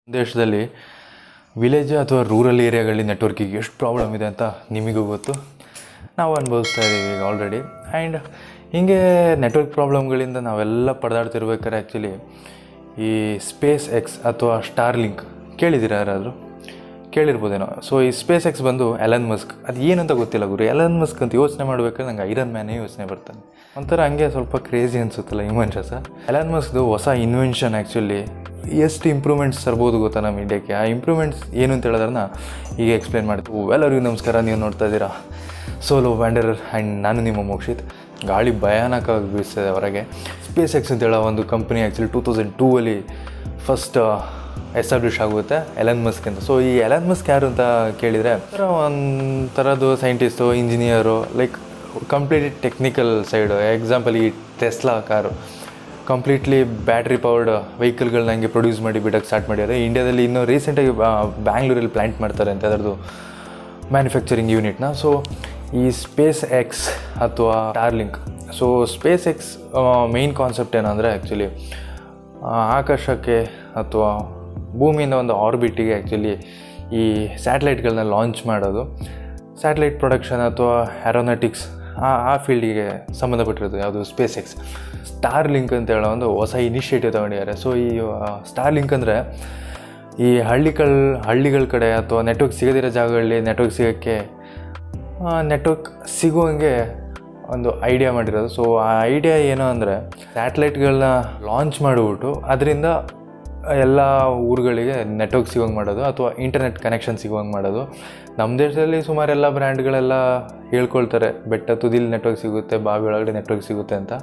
ದೇಶದಲ್ಲಿ ವಿಲೇಜ್ ಅಥವಾ ರೂರಲ್ ಏರಿಯಾಗಳಲ್ಲಿ ನೆಟ್ವರ್ಕಿಗೆ ಎಷ್ಟು ಪ್ರಾಬ್ಲಮ್ ಇದೆ ಅಂತ ನಿಮಗೂ ಗೊತ್ತು ನಾವು ಅನುಭವಿಸ್ತಾ ಇದ್ದೀವಿ ಈಗ ಆಲ್ರೆಡಿ ಆ್ಯಂಡ್ ಹೀಗೆ ನೆಟ್ವರ್ಕ್ ಪ್ರಾಬ್ಲಮ್ಗಳಿಂದ ನಾವೆಲ್ಲ ಪರದಾಡ್ತಿರ್ಬೇಕಾದ್ರೆ ಆ್ಯಕ್ಚುಲಿ ಈ ಸ್ಪೇಸ್ ಎಕ್ಸ್ ಅಥವಾ ಸ್ಟಾರ್ ಲಿಂಕ್ ಕೇಳಿದ್ದೀರಾ ಯಾರಾದರೂ ಕೇಳಿರ್ಬೋದೇನೋ ಸೊ ಈ ಸ್ಪೇಸ್ ಎಕ್ಸ್ ಬಂದು ಎಲನ್ ಮಸ್ಕ್ ಅದು ಏನಂತ ಗೊತ್ತಿಲ್ಲ ಗುರು ಎಲನ್ ಮಸ್ಕ್ ಅಂತ ಯೋಚನೆ ಮಾಡ್ಬೇಕಾದ್ರೆ ನಂಗೆ ಐರನ್ ಮ್ಯಾನೇ ಯೋಚನೆ ಬರ್ತಾನೆ ಒಂಥರ ಹಂಗೆ ಸ್ವಲ್ಪ ಕ್ರೇಜಿ ಅನಿಸುತ್ತಲ್ಲ ಈ ಮನುಷ್ಯ ಸರ್ ಎಲನ್ ಮಸ್ಕ್ದು ಹೊಸ ಇನ್ವೆನ್ಷನ್ ಆ್ಯಕ್ಚುಲಿ ಎಷ್ಟು ಇಂಪ್ರೂವ್ಮೆಂಟ್ಸ್ ತರ್ಬೋದು ಗೊತ್ತಾ ನಮ್ಮ ಇಂಡಿಯಾಕ್ಕೆ ಆ ಇಂಪ್ರೂವ್ಮೆಂಟ್ಸ್ ಏನು ಅಂತ ಹೇಳೋದನ್ನ ಈಗ ಎಕ್ಸ್ಪ್ಲೇನ್ ಮಾಡ್ತೀವಿ ಎಲ್ಲರಿಗೂ ನಮಸ್ಕಾರ ನೀವು ನೋಡ್ತಾ ಇದ್ದೀರಾ ಸೋಲೋ ವ್ಯಾಂಡರರ್ ಆ್ಯಂಡ್ ನಾನು ನಿಮ್ಮ ಮೋಕ್ಷಿತ್ ಗಾಳಿ ಭಯಾನಕವಾಗಿ ಬೀಸ್ತಿದೆ ಹೊರಗೆ ಸ್ಪೇಸ್ ಎಕ್ಸ್ ಅಂತ ಹೇಳೋ ಒಂದು company actually two thousand two ಅಲ್ಲಿ ಫಸ್ಟ್ ಎಸ್ಟಾಬ್ಲಿಷ್ ಆಗುತ್ತೆ ಎಲನ್ ಮಸ್ಕ್ ಅಂತ ಸೊ ಈ ಎಲನ್ ಮಸ್ಕ್ ಯಾರು ಅಂತ ಕೇಳಿದರೆ ಒಂಥರದ್ದು scientist engineer like completely technical side example ಈ Tesla car completely battery powered ವೆಹಿಕಲ್ಗಳನ್ನ ಹಂಗೆ ಪ್ರೊಡ್ಯೂಸ್ ಮಾಡಿ ಬಿಡೋಕ್ಕೆ ಸ್ಟಾರ್ಟ್ ಮಾಡಿದ್ದಾರೆ ಇಂಡಿಯಾದಲ್ಲಿ ಇನ್ನೂ ರೀಸೆಂಟಾಗಿ ಬ್ಯಾಂಗ್ಳೂರಲ್ಲಿ ಪ್ಲ್ಯಾಂಟ್ ಮಾಡ್ತಾರೆ ಅಂತ ಅದರದ್ದು ಮ್ಯಾನುಫ್ಯಾಕ್ಚರಿಂಗ್ ಯೂನಿಟ್ನ ಸೊ ಈ ಸ್ಪೇಸ್ ಎಕ್ಸ್ ಅಥವಾ Starlink so SpaceX main concept ಏನಂದರೆ ಆ್ಯಕ್ಚುಲಿ ಆಕಾಶಕ್ಕೆ ಅಥವಾ ಭೂಮಿಯಿಂದ ಒಂದು ಆರ್ಬಿಟಿಗೆ ಆ್ಯಕ್ಚುಲಿ ಈ ಸ್ಯಾಟಲೈಟ್ಗಳನ್ನ ಲಾಂಚ್ ಮಾಡೋದು ಸ್ಯಾಟಲೈಟ್ ಪ್ರೊಡಕ್ಷನ್ ಅಥವಾ ಆ್ಯರೋನಾಟಿಕ್ಸ್ ಆ ಆ ಫೀಲ್ಡಿಗೆ ಸಂಬಂಧಪಟ್ಟಿರೋದು ಯಾವುದು ಸ್ಪೇಸ್ ಎಕ್ಸ್ ಸ್ಟಾರ್ ಲಿಂಕ್ ಅಂತ ಹೇಳೋ ಒಂದು ಹೊಸ ಇನಿಷಿಯೇಟಿವ್ ತಗೊಂಡಿದ್ದಾರೆ ಸೊ ಈ ಸ್ಟಾರ್ ಲಿಂಕ್ ಅಂದರೆ ಈ ಹಳ್ಳಿಗಳ ಹಳ್ಳಿಗಳ ಕಡೆ ಅಥವಾ ನೆಟ್ವರ್ಕ್ ಸಿಗದಿರೋ ಜಾಗಗಳಲ್ಲಿ ನೆಟ್ವರ್ಕ್ ಸಿಗೋಕ್ಕೆ ನೆಟ್ವರ್ಕ್ ಸಿಗುವಂಗೆ ಒಂದು ಐಡಿಯಾ ಮಾಡಿರೋದು ಸೊ ಆ ಐಡಿಯಾ ಏನು ಅಂದರೆ ಸ್ಯಾಟಲೈಟ್ಗಳನ್ನ ಲಾಂಚ್ ಮಾಡಿಬಿಟ್ಟು ಅದರಿಂದ ಎಲ್ಲ ಊರುಗಳಿಗೆ ನೆಟ್ವರ್ಕ್ ಸಿಗೋಂಗೆ ಮಾಡೋದು ಅಥವಾ ಇಂಟರ್ನೆಟ್ ಕನೆಕ್ಷನ್ ಸಿಗೋಂಗೆ ಮಾಡೋದು ನಮ್ಮ ದೇಶದಲ್ಲಿ ಸುಮಾರು ಎಲ್ಲ ಬ್ರ್ಯಾಂಡ್ಗಳೆಲ್ಲ ಹೇಳ್ಕೊಳ್ತಾರೆ ಬೆಟ್ಟ ತುದಿಲಿ ನೆಟ್ವರ್ಕ್ ಸಿಗುತ್ತೆ ಬಾವಿ ಒಳಗಡೆ ನೆಟ್ವರ್ಕ್ ಸಿಗುತ್ತೆ ಅಂತ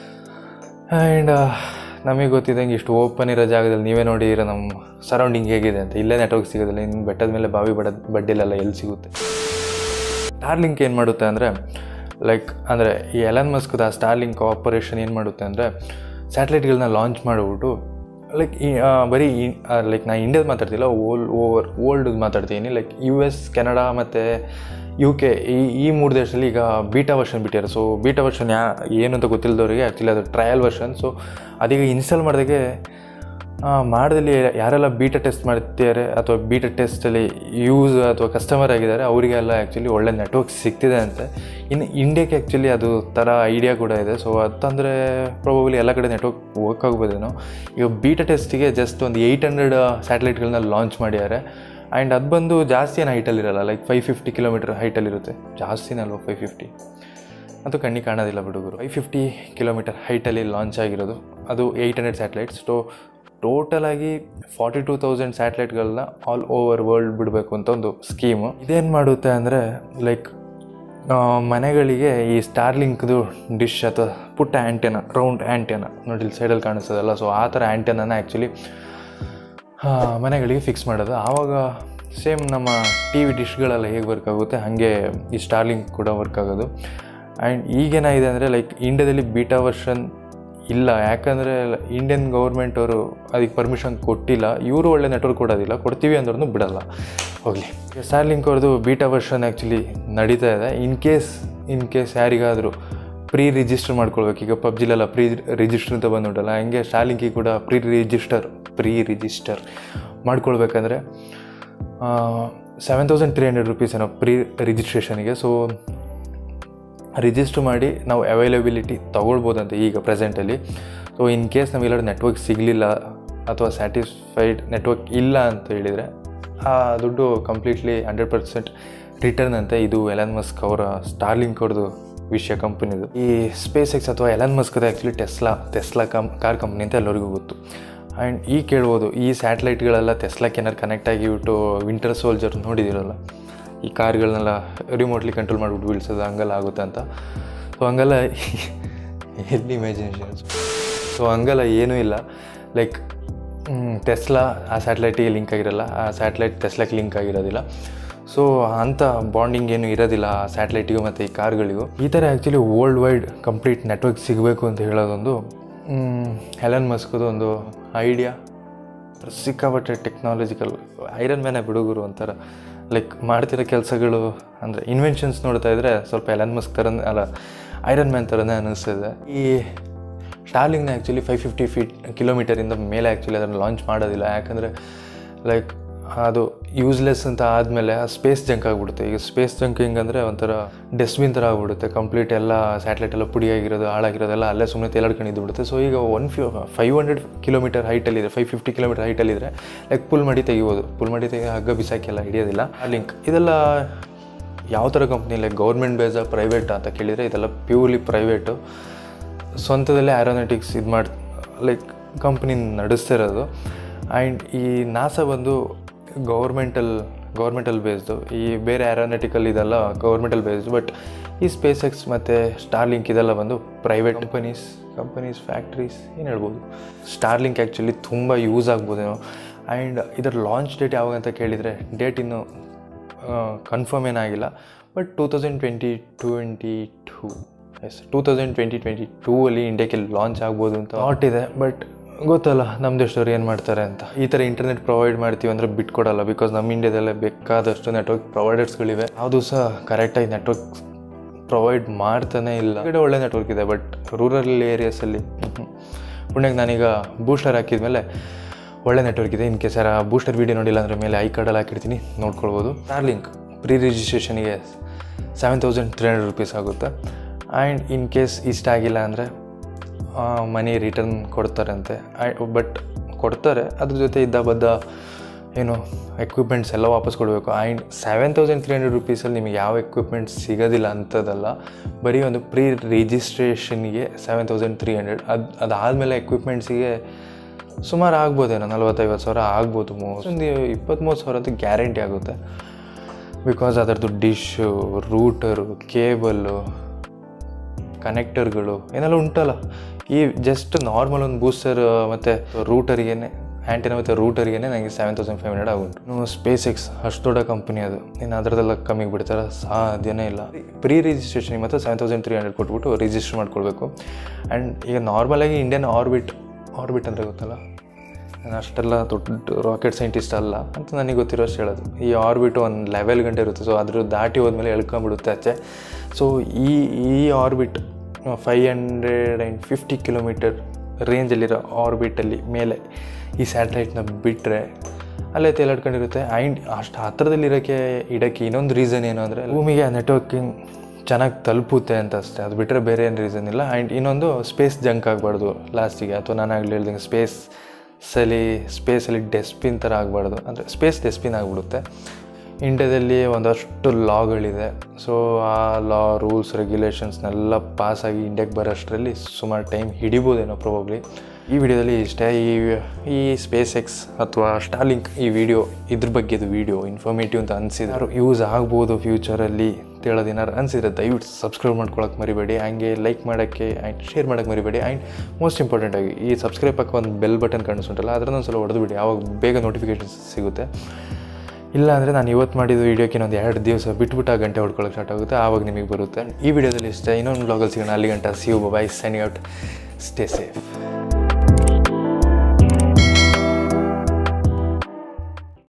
ಆ್ಯಂಡ್ ನಮಗೆ ಗೊತ್ತಿದ್ದಂಗೆ ಇಷ್ಟು ಓಪನ್ ಇರೋ ಜಾಗದಲ್ಲಿ ನೀವೇ ನೋಡಿ ಇರೋ ನಮ್ಮ ಸರೌಂಡಿಂಗ್ ಹೇಗಿದೆ ಅಂತ ಇಲ್ಲೇ ನೆಟ್ವರ್ಕ್ ಸಿಗೋದಿಲ್ಲ ಇನ್ನು ಬೆಟ್ಟದ ಮೇಲೆ ಬಾವಿ ಬಡ ಬಡ್ಡಿಲೆಲ್ಲ ಎಲ್ಲಿ ಸಿಗುತ್ತೆ ಸ್ಟಾರ್ಲಿಂಕ್ ಏನು ಮಾಡುತ್ತೆ ಅಂದರೆ ಲೈಕ್ ಅಂದರೆ ಈ ಎಲನ್ ಮಸ್ಕ್ದ ಸ್ಟಾರ್ಲಿಂಕ್ ಆಪರೇಷನ್ ಏನು ಮಾಡುತ್ತೆ ಅಂದರೆ ಸ್ಯಾಟಲೈಟ್ಗಳನ್ನ ಲಾಂಚ್ ಮಾಡಿಬಿಟ್ಟು ಲೈಕ್ ಈ ಬರೀ ಲೈಕ್ ನಾನು ಇಂಡಿಯಾದ ಮಾತಾಡ್ತಿಲ್ಲ ಓಲ್ ಓವರ್ ವರ್ಲ್ಡ್ ಮಾತಾಡ್ತೀನಿ ಲೈಕ್ ಯು ಎಸ್ ಕೆನಡಾ ಮತ್ತು ಯು ಕೆ ಈ ಈ ಮೂರು ದೇಶದಲ್ಲಿ ಈಗ ಬೀಟಾ ವರ್ಷನ್ ಬಿಟ್ಟಿದ್ದಾರೆ ಸೊ ಬೀಟಾ ವರ್ಷನ್ ಯಾ ಏನು ಅಂತ ಗೊತ್ತಿಲ್ಲದವರಿಗೆ ಆ್ಯಕ್ಚುಲಿ ಅದು ಟ್ರಯಲ್ ವರ್ಷನ್ ಸೊ ಅದೀಗ ಇನ್ಸ್ಟಾಲ್ ಮಾಡಿದಾಗೆ ಮಾಡ್ದಲ್ಲಿ ಯಾರೆಲ್ಲ ಬೀಟಾ ಟೆಸ್ಟ್ ಮಾಡ್ತಿದ್ದಾರೆ ಅಥವಾ ಬೀಟಾ ಟೆಸ್ಟಲ್ಲಿ ಯೂಸ್ ಅಥವಾ ಕಸ್ಟಮರ್ ಆಗಿದ್ದಾರೆ ಅವರಿಗೆಲ್ಲ ಆ್ಯಕ್ಚುಲಿ ಒಳ್ಳೆ ನೆಟ್ವರ್ಕ್ ಸಿಗ್ತಿದೆ ಅಂತೆ ಇನ್ನು ಇಂಡಿಯಾಕ್ಕೆ ಆ್ಯಕ್ಚುಲಿ ಅದು ಥರ ಐಡಿಯಾ ಕೂಡ ಇದೆ ಸೊ ಅಂತಂದರೆ ಪ್ರಾಬಬ್ಲಿ ಎಲ್ಲ ಕಡೆ ನೆಟ್ವರ್ಕ್ ವರ್ಕ್ ಆಗ್ಬೋದೇನೋ ಈಗ ಬೀಟಾ ಟೆಸ್ಟಿಗೆ ಜಸ್ಟ್ ಒಂದು ಏಯ್ಟ್ ಹಂಡ್ರೆಡ್ ಸ್ಯಾಟಲೈಟ್ಗಳನ್ನ ಲಾಂಚ್ ಮಾಡಿದ್ದಾರೆ ಆ್ಯಂಡ್ ಅದು ಬಂದು ಜಾಸ್ತಿ ಏನು ಹೈಟಲ್ಲಿರಲ್ಲ ಲೈಕ್ ಫೈವ್ ಫಿಫ್ಟಿ ಕಿಲೋಮೀಟರ್ ಹೈಟಲ್ಲಿರುತ್ತೆ ಜಾಸ್ತಿನಲ್ವ ಫೈವ್ ಫಿಫ್ಟಿ ಅದು ಕಣ್ಣಿಗೆ ಕಾಣೋದಿಲ್ಲ ಹುಡುಗರು ಫೈವ್ ಫಿಫ್ಟಿ ಕಿಲೋಮೀಟರ್ ಹೈಟಲ್ಲಿ ಲಾಂಚ್ ಆಗಿರೋದು ಅದು ಏಯ್ಟ್ ಹಂಡ್ರೆಡ್ ಸ್ಯಾಟಲೈಟ್ಸ್ ಸೊ ಟೋಟಲಾಗಿ ಫಾರ್ಟಿ ಟೂ ತೌಸಂಡ್ ಸ್ಯಾಟಲೈಟ್ಗಳನ್ನ ಆಲ್ ಓವರ್ ವರ್ಲ್ಡ್ ಬಿಡಬೇಕು ಅಂತ ಒಂದು ಸ್ಕೀಮು ಇದೇನು ಮಾಡುತ್ತೆ ಅಂದರೆ ಲೈಕ್ ಮನೆಗಳಿಗೆ ಈ ಸ್ಟಾರ್ಲಿಂಕ್ದು ಡಿಶ್ ಅಥವಾ ಪುಟ್ಟ ಆ್ಯಂಟೆನ ರೌಂಡ್ ಆ್ಯಂಟೆನ ನೋಡಿ ಇಲ್ಲಿ ಸೈಡಲ್ಲಿ ಕಾಣಿಸ್ತದಲ್ಲ ಸೊ ಆ ಥರ ಆ್ಯಂಟೆನ ಆ್ಯಕ್ಚುಲಿ ಮನೆಗಳಿಗೆ ಫಿಕ್ಸ್ ಮಾಡೋದು ಆವಾಗ ಸೇಮ್ ನಮ್ಮ ಟಿ ವಿ ಡಿಶ್ಗಳೆಲ್ಲ ಹೇಗೆ ವರ್ಕ್ ಆಗುತ್ತೆ ಹಾಗೆ ಈ ಸ್ಟಾರ್ಲಿಂಕ್ ಕೂಡ ವರ್ಕ್ ಆಗೋದು ಆ್ಯಂಡ್ ಈಗೇನಾಗಿದೆ ಅಂದರೆ ಲೈಕ್ ಇಂಡಿಯಾದಲ್ಲಿ ಬೀಟಾ ವರ್ಷನ್ ಇಲ್ಲ ಯಾಕಂದರೆ ಇಂಡಿಯನ್ ಗೌರ್ಮೆಂಟ್ ಅವರು ಅದಕ್ಕೆ ಪರ್ಮಿಷನ್ ಕೊಟ್ಟಿಲ್ಲ ಇವರು ಒಳ್ಳೆ ನೆಟ್ವರ್ಕ್ ಕೊಡೋದಿಲ್ಲ ಕೊಡ್ತೀವಿ ಅಂದ್ರೂ ಬಿಡಲ್ಲ ಹೋಗಲಿ ಸ್ಟಾರ್ಲಿಂಕ್ ಅವ್ರದ್ದು ಬೀಟಾ ವರ್ಷನ್ ಆ್ಯಕ್ಚುಲಿ ನಡೀತಾ ಇದೆ ಇನ್ ಕೇಸ್ ಇನ್ ಕೇಸ್ ಯಾರಿಗಾದರೂ ಪ್ರೀ ರಿಜಿಸ್ಟರ್ ಮಾಡ್ಕೊಳ್ಬೇಕು ಈಗ ಪಬ್ಜಿಲೆಲ್ಲ ಪ್ರೀ ರಿಜಿಸ್ಟರ್ ಅಂತ ಬಂದುಬಿಟ್ಟಲ್ಲ ಹಂಗೆ ಸ್ಟಾರ್ಲಿಂಕಿಗೆ ಕೂಡ ಪ್ರೀ ರಿಜಿಸ್ಟರ್ ಪ್ರೀ ರಿಜಿಸ್ಟರ್ ಮಾಡ್ಕೊಳ್ಬೇಕಂದ್ರೆ seven thousand three hundred rupees ಏನೋ ಪ್ರೀ ರಿಜಿಸ್ಟ್ರೇಷನಿಗೆ ಸೊ ರಿಜಿಸ್ಟರ್ ಮಾಡಿ ನಾವು ಅವೈಲಬಿಲಿಟಿ ತೊಗೊಳ್ಬೋದಂತೆ ಈಗ ಪ್ರೆಸೆಂಟಲ್ಲಿ ಸೊ ಇನ್ ಕೇಸ್ ನಮಗೆಲ್ಲರೂ ನೆಟ್ವರ್ಕ್ ಸಿಗಲಿಲ್ಲ ಅಥವಾ ಸ್ಯಾಟಿಸ್ಫೈಡ್ ನೆಟ್ವರ್ಕ್ ಇಲ್ಲ ಅಂತ ಹೇಳಿದರೆ ಆ ದುಡ್ಡು ಕಂಪ್ಲೀಟ್ಲಿ ಹಂಡ್ರೆಡ್ ಪರ್ಸೆಂಟ್ ರಿಟರ್ನ್ ಅಂತೆ ಇದು ಎಲನ್ ಮಸ್ಕ್ ಅವರ ಸ್ಟಾರ್ಲಿಂಕ್ ಅವ್ರದ್ದು ವಿಷಯ ಕಂಪನಿದು ಈ ಸ್ಪೇಸ್ ಎಕ್ಸ್ ಅಥವಾ ಎಲನ್ ಮಸ್ಕದ ಆ್ಯಕ್ಚುಲಿ ಟೆಸ್ಲಾ ಟೆಸ್ಲಾ ಕಂ ಕಾರ್ ಕಂಪ್ನಿ ಅಂತ ಎಲ್ಲರಿಗೂ ಗೊತ್ತು ಆ್ಯಂಡ್ ಈ ಕೇಳ್ಬೋದು ಈ ಸ್ಯಾಟಲೈಟ್ಗಳೆಲ್ಲ ಟೆಸ್ಲಾಕ್ಕೆ ಏನಾರು ಕನೆಕ್ಟ್ ಆಗಿಬಿಟ್ಟು ವಿಂಟರ್ ಸೋಲ್ಜರ್ ನೋಡಿದಿರಲ್ಲ ಈ ಕಾರ್ಗಳನ್ನೆಲ್ಲ ರಿಮೋಟ್ಲಿ ಕಂಟ್ರೋಲ್ ಮಾಡಿಬಿಟ್ಟು ಬೀಳ್ಸೋದು ಹಂಗೆಲ್ಲ ಆಗುತ್ತೆ ಅಂತ ಸೊ ಹಂಗೆಲ್ಲ ಎಲ್ಲಿ ಇಮ್ಯಾಜಿನೇಷನ್ಸ್ ಸೊ ಹಂಗೆಲ್ಲ ಏನೂ ಇಲ್ಲ ಲೈಕ್ ಟೆಸ್ಲಾ ಆ ಸ್ಯಾಟಲೈಟಿಗೆ ಲಿಂಕ್ ಆಗಿರಲ್ಲ ಆ ಸ್ಯಾಟಲೈಟ್ ಟೆಸ್ಲಾಕ್ಕೆ ಲಿಂಕ್ ಆಗಿರೋದಿಲ್ಲ ಸೊ ಅಂಥ ಬಾಂಡಿಂಗ್ ಏನು ಇರೋದಿಲ್ಲ ಆ ಸ್ಯಾಟಲೈಟಿಗೂ ಮತ್ತು ಈ ಕಾರ್ಗಳಿಗೂ ಈ ಥರ actually world wide complete network ಸಿಗಬೇಕು ಅಂತ ಹೇಳೋದೊಂದು ಹೆಲನ್ ಮಸ್ಕದು ಒಂದು ಐಡಿಯಾ ಸಿಕ್ಕಾಪಟ್ಟೆ ಟೆಕ್ನಾಲಜಿಕಲ್ ಐರನ್ ಮ್ಯಾನೇ ಬಿಡುಗರು ಅಂತಾರೆ ಲೈಕ್ ಮಾಡ್ತಿರೋ ಕೆಲಸಗಳು ಅಂದರೆ ಇನ್ವೆನ್ಷನ್ಸ್ ನೋಡ್ತಾ ಇದ್ದರೆ ಸ್ವಲ್ಪ ಎಲನ್ ಮಸ್ಕ್ ಥರನೇ ಅಲ್ಲ ಐರನ್ ಮ್ಯಾನ್ ಥರನೇ ಅನ್ನಿಸ್ತದೆ ಈ ಸ್ಟಾರ್ಲಿಂಗ್ನ ಆ್ಯಕ್ಚುಲಿ ಫೈವ್ ಫಿಫ್ಟಿ ಫೀಟ್ ಕಿಲೋಮೀಟರಿಂದ ಮೇಲೆ ಆ್ಯಕ್ಚುಲಿ ಅದನ್ನು ಲಾಂಚ್ ಮಾಡೋದಿಲ್ಲ ಯಾಕಂದರೆ ಲೈಕ್ ಅದು ಯೂಸ್ಲೆಸ್ ಅಂತ ಆದಮೇಲೆ ಆ ಸ್ಪೇಸ್ ಜಂಕ್ ಆಗಿಬಿಡುತ್ತೆ ಈಗ ಸ್ಪೇಸ್ ಜಂಕ್ ಹಿಂಗಂದರೆ ಒಂಥರ ಡಸ್ಟ್ಬಿನ್ ಥರ ಆಗಿಬಿಡುತ್ತೆ ಕಂಪ್ಲೀಟ್ ಎಲ್ಲ ಸ್ಯಾಟಲೈಟ್ ಎಲ್ಲ ಪುಡಿಯಾಗಿರೋದು ಹಾಳಾಗಿರೋದೆಲ್ಲ ಅಲ್ಲೇ ಸುಮ್ಮನೆ ತೇಲಾಡ್ಕೊಂಡಿದ್ದು ಬಿಡುತ್ತೆ ಸೊ ಈಗ one few five hundred kilometre ಹೈಟಲ್ಲಿದೆ ಫೈವ್ ಫಿಫ್ಟಿ ಕಿಲೋಮೀಟರ್ ಹೈಟಲ್ಲಿದೆ ಲೈಕ್ ಪುಲ್ ಮಾಡಿ ತೆಗಿಬೋದು ಪುಲ್ ಮಾಡಿ ತೆಗಿ ಹಗ್ಗ ಬಿಸಾಕಿಲ್ಲ ಹಿಡಿಯೋದಿಲ್ಲ ಲಿಂಕ್ ಇದೆಲ್ಲ ಯಾವ ಥರ company like government base private ಅಂತ ಕೇಳಿದರೆ ಇದೆಲ್ಲ ಪ್ಯೂರ್ಲಿ ಪ್ರೈವೇಟು ಸ್ವಂತದಲ್ಲೇ ಆ್ಯರೋನಾಟಿಕ್ಸ್ ಇದು ಮಾಡಿ ಲೈಕ್ ಕಂಪ್ನಿ ನಡೆಸ್ತಿರೋದು ಆ್ಯಂಡ್ ಈ ನಾಸಾ ಬಂದು ಗೌರ್ಮೆಂಟಲ್ ಗೌರ್ಮೆಂಟಲ್ ಬೇಸ್ದು ಈ ಬೇರೆ ಆ್ಯರೋನಾಟಿಕಲ್ ಇದೆಲ್ಲ ಗೌರ್ಮೆಂಟಲ್ ಬೇಸ್ದು ಬಟ್ ಈ ಸ್ಪೇಸ್ ಎಕ್ಸ್ ಮತ್ತು ಸ್ಟಾರ್ಲಿಂಕ್ ಇದೆಲ್ಲ ಬಂದು ಪ್ರೈವೇಟ್ ಕಂಪನೀಸ್ ಕಂಪನೀಸ್ ಫ್ಯಾಕ್ಟ್ರೀಸ್ ಏನು ಹೇಳ್ಬೋದು ಸ್ಟಾರ್ಲಿಂಕ್ ಆ್ಯಕ್ಚುಲಿ ತುಂಬ ಯೂಸ್ ಆಗ್ಬೋದೇನೋ ಆ್ಯಂಡ್ ಇದರ ಲಾಂಚ್ ಡೇಟ್ ಯಾವಾಗ ಅಂತ ಕೇಳಿದರೆ ಡೇಟ್ ಇನ್ನು ಕನ್ಫರ್ಮ್ ಏನಾಗಿಲ್ಲ but two thousand twenty twenty two S two thousand twenty twenty two ಅಲ್ಲಿ ಇಂಡಿಯಾಕ್ಕೆ ಲಾಂಚ್ ಆಗ್ಬೋದು ಅಂತ ಥಾಟ್ ಇದೆ ಬಟ್ ಗೊತ್ತಲ್ಲ ನಮ್ಮ ದೇಶದವ್ರು ಏನು ಮಾಡ್ತಾರೆ ಅಂತ ಈ ಥರ ಇಂಟರ್ನೆಟ್ ಪ್ರೊವೈಡ್ ಮಾಡ್ತೀವಿ ಅಂದರೆ ಬಿಟ್ಕೊಡಲ್ಲ ಬಿಕಾಸ್ ನಮ್ಮ ಇಂಡಿಯಾದಲ್ಲೇ ಬೇಕಾದಷ್ಟು ನೆಟ್ವರ್ಕ್ ಪ್ರೊವೈಡರ್ಸ್ಗಳಿವೆ ಯಾವುದು ಸಹ ಕರೆಕ್ಟಾಗಿ ನೆಟ್ವರ್ಕ್ ಪ್ರೊವೈಡ್ ಮಾಡ್ತಾನೆ ಇಲ್ಲ ಕಡೆ ಒಳ್ಳೆ ನೆಟ್ವರ್ಕ್ ಇದೆ ಬಟ್ ರೂರಲ್ ಏರಿಯಾಸಲ್ಲಿ ಪುಣ್ಯಕ್ಕೆ ನಾನೀಗ ಬೂಸ್ಟರ್ ಹಾಕಿದ್ಮೇಲೆ ಒಳ್ಳೆ ನೆಟ್ವರ್ಕ್ ಇದೆ ಇನ್ ಕೇಸ್ ಯಾರ ಬೂಸ್ಟರ್ ವೀಡಿಯೋ ನೋಡಿಲ್ಲ ಅಂದರೆ ಮೇಲೆ ಐ ಕಾರ್ಡಲ್ಲಿ ಹಾಕಿರ್ತೀನಿ ನೋಡ್ಕೊಳ್ಬೋದು ಸ್ಟಾರ್ಲಿಂಕ್ ಪ್ರೀ ರಿಜಿಸ್ಟ್ರೇಷನಿಗೆ seven thousand three hundred rupees ಆಗುತ್ತೆ ಆ್ಯಂಡ್ ಇನ್ ಕೇಸ್ ಇಷ್ಟ ಆಗಿಲ್ಲ ಅಂದರೆ ಮನಿ ರಿಟರ್ನ್ ಕೊಡ್ತಾರಂತೆ ಬಟ್ ಕೊಡ್ತಾರೆ ಅದ್ರ ಜೊತೆ ಇದ್ದ ಬದ್ದ ಏನು ಎಕ್ವಿಪ್ಮೆಂಟ್ಸ್ ಎಲ್ಲ ವಾಪಸ್ ಕೊಡಬೇಕು and seven thousand three hundred ರುಪೀಸಲ್ಲಿ ನಿಮಗೆ ಯಾವ ಎಕ್ವಿಪ್ಮೆಂಟ್ಸ್ ಸಿಗೋದಿಲ್ಲ ಅಂಥದ್ದಲ್ಲ ಬರೀ ಒಂದು ಪ್ರೀ ರಿಜಿಸ್ಟ್ರೇಷನ್ಗೆ ಸೆವೆನ್ ತೌಸಂಡ್ ತ್ರೀ ಹಂಡ್ರೆಡ್ ಅದು ಅದಾದಮೇಲೆ ಎಕ್ವಿಪ್ಮೆಂಟ್ಸಿಗೆ ಸುಮಾರು ಆಗ್ಬೋದೇನೋ ನಲ್ವತ್ತೈವತ್ತು ಸಾವಿರ ಆಗ್ಬೋದು ಮೋಸ್ಟ್ ಒಂದು ಇಪ್ಪತ್ತ್ಮೂರು ಸಾವಿರ ಅಂತೂ ಗ್ಯಾರಂಟಿ ಆಗುತ್ತೆ ಬಿಕಾಸ್ ಅದರದ್ದು ಡಿಶ್ಶು ರೂಟರು ಕೇಬಲ್ಲು ಕನೆಕ್ಟರ್ಗಳು ಏನೆಲ್ಲ ಉಂಟಲ್ಲ ಈ ಜಸ್ಟ್ ನಾರ್ಮಲ್ ಒಂದು ಬೂಸ್ಟರ್ ಮತ್ತು ರೂಟರಿಗೇನೆ ಆ್ಯಂಟಿನ ಮತ್ತು ರೂಟರಿಗೇ ನನಗೆ ಸೆವೆನ್ ತೌಸಂಡ್ ಫೈವ್ ಹಂಡ್ರೆಡ್ ಆಗುಂಟು ಇನ್ನು ಸ್ಪೇಸ್ ಎಕ್ಸ್ ಅಷ್ಟು ದೊಡ್ಡ ಕಂಪ್ನಿ ಅದು ಇನ್ನು ಅದರದೆಲ್ಲ ಕಮ್ಮಿಗೆ ಬಿಡ್ತಾರೆ ಸಾಧ್ಯನೇ ಇಲ್ಲ ಪ್ರೀ ರಿಜಿಸ್ಟ್ರೇಷನ್ ಮತ್ತು ಸೆವೆನ್ ತೌಸಂಡ್ ತ್ರೀ ಹಂಡ್ರೆಡ್ ಕೊಟ್ಬಿಟ್ಟು ರಿಜಿಸ್ಟರ್ ಮಾಡ್ಕೊಳ್ಬೇಕು ಆ್ಯಂಡ್ ಈಗ ನಾರ್ಮಲಾಗಿ ಇಂಡಿಯನ್ ಆರ್ಬಿಟ್ ಆರ್ಬಿಟ್ ಅಂದರೆ ಗೊತ್ತಲ್ಲ ನಾನು ಅಷ್ಟೆಲ್ಲ ದೊಡ್ಡ ರಾಕೆಟ್ ಸೈಂಟಿಸ್ಟ್ ಅಲ್ಲ ಅಂತ ನನಗೆ ಗೊತ್ತಿರೋಷ್ಟು ಹೇಳೋದು ಈ ಆರ್ಬಿಟ್ ಒಂದು ಲೆವೆಲ್ ಗಂಟೆ ಇರುತ್ತೆ ಸೊ ಅದ್ರ ದಾಟಿ ಹೋದ್ಮೇಲೆ ಎಳ್ಕೊಂಬಿಡುತ್ತೆ ಆಚೆ ಸೊ ಈ ಈ orbit five hundred and fifty kilometre ರೇಂಜಲ್ಲಿರೋ ಆರ್ಬಿಟಲ್ಲಿ ಮೇಲೆ ಈ ಸ್ಯಾಟಲೈಟ್ನ ಬಿಟ್ಟರೆ ಅಲ್ಲೇ ತೇಲಾಡ್ಕೊಂಡಿರುತ್ತೆ ಆ್ಯಂಡ್ ಅಷ್ಟು ಹತ್ರದಲ್ಲಿರೋಕ್ಕೆ ಇಡೋಕ್ಕೆ ಇನ್ನೊಂದು ರೀಸನ್ ಏನು ಅಂದರೆ ಭೂಮಿಗೆ ನೆಟ್ವರ್ಕಿಂಗ್ ಚೆನ್ನಾಗಿ ತಲುಪುತ್ತೆ ಅಂತ ಅಷ್ಟೇ ಅದು ಬಿಟ್ಟರೆ ಬೇರೆ ಏನು ರೀಸನ್ ಇಲ್ಲ ಆ್ಯಂಡ್ ಇನ್ನೊಂದು ಸ್ಪೇಸ್ ಜಂಕ್ ಆಗಬಾರ್ದು ಲಾಸ್ಟಿಗೆ ಅಥವಾ ನಾನು ಆಗಲಿ ಹೇಳ್ದಂಗೆ ಸ್ಪೇಸ್ ಸಲಿ ಸ್ಪೇಸಲ್ಲಿ ಡೆಸ್ಬಿನ್ ಥರ ಆಗಬಾರ್ದು ಅಂದರೆ ಸ್ಪೇಸ್ ಡೆಸ್ಬಿನ್ ಆಗಿಬಿಡುತ್ತೆ ಇಂಡಿಯಾದಲ್ಲಿ ಒಂದಷ್ಟು ಲಾಗಳಿದೆ ಸೊ ಆ ಲಾ ರೂಲ್ಸ್ ರೆಗ್ಯುಲೇಷನ್ಸ್ನೆಲ್ಲ ಪಾಸಾಗಿ ಇಂಡಿಯಾಗೆ ಬರೋಷ್ಟರಲ್ಲಿ ಸುಮಾರು ಟೈಮ್ ಹಿಡಿಬೋದೇನೋ ಪ್ರಾಬಬ್ಲಿ ಈ ವಿಡಿಯೋದಲ್ಲಿ ಇಷ್ಟೇ ಈ ಈ ಸ್ಪೇಸ್ ಎಕ್ಸ್ ಅಥವಾ ಸ್ಟಾರ್ಲಿಂಕ್ ಈ ವಿಡಿಯೋ ಇದ್ರ ಬಗ್ಗೆದು ವಿಡಿಯೋ ಇನ್ಫಾರ್ಮೇಟಿವ್ ಅಂತ ಅನಿಸಿದ್ರು ಯೂಸ್ ಆಗ್ಬೋದು ಫ್ಯೂಚರಲ್ಲಿ ಹೇಳೋದು ಏನಾರು ಅನಿಸಿದ್ರೆ ದಯವಿಟ್ಟು ಸಬ್ಸ್ಕ್ರೈಬ್ ಮಾಡ್ಕೊಳಕ್ಕೆ ಮರಿಬೇಡಿ ಹಂಗೆ ಲೈಕ್ ಮಾಡೋಕ್ಕೆ ಆ್ಯಂಡ್ ಶೇರ್ ಮಾಡೋಕ್ಕೆ ಮರಿಬೇಡಿ ಆ್ಯಂಡ್ ಮೋಸ್ಟ್ ಇಂಪಾರ್ಟೆಂಟಾಗಿ ಈ ಸಬ್ಸ್ಕ್ರೈಬ್ ಪಕ್ಕ ಒಂದು ಬೆಲ್ ಬಟನ್ ಕಾಣಿಸುಂಟಲ್ಲ ಅದನ್ನು ಒಂದು ಸಲ ಹೊಡೆದು ಬಿಡಿ ಆವಾಗ ಬೇಗ ನೋಟಿಫಿಕೇಷನ್ಸ್ ಸಿಗುತ್ತೆ ಇಲ್ಲ ಅಂದರೆ ನಾನು ಇವತ್ತು ಮಾಡಿದ ವೀಡಿಯೋಕ್ಕೆ ಇನ್ನೊಂದು ಎರಡು ದಿವಸ ಬಿಟ್ಬಿಟ್ಟು ಆ ಗಂಟೆ ಹೊಡ್ಕೊಳ್ಳೋಕೆ ಸ್ಟಾರ್ಟ್ ಆಗುತ್ತೆ ಆವಾಗ ನಿಮಗೆ ಬರುತ್ತೆ ಈ ವಿಡಿಯೋದಲ್ಲಿ ಇಷ್ಟ ಇನ್ನೊಂದು ಬ್ಲಾಗಲ್ಲಿ ಸಿಗೋಣ ಅಲ್ಲಿ ಗಂಟ see you bye signing out stay safe